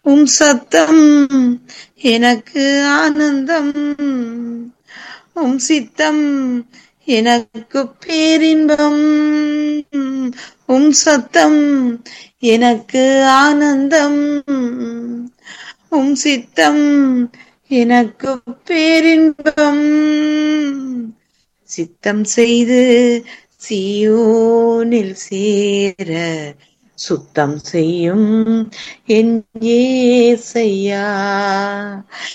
உம் சத்தம் எனக்கு ஆனந்தம் உம் சித்தம் எனக்கு பேரின்பம் உம் சத்தம் எனக்கு ஆனந்தம் உம் சித்தம் எனக்கு பேரின்பம் சித்தம் செய்து சியோனில் சேர சுத்தம் செய்யும் என் ஏசையா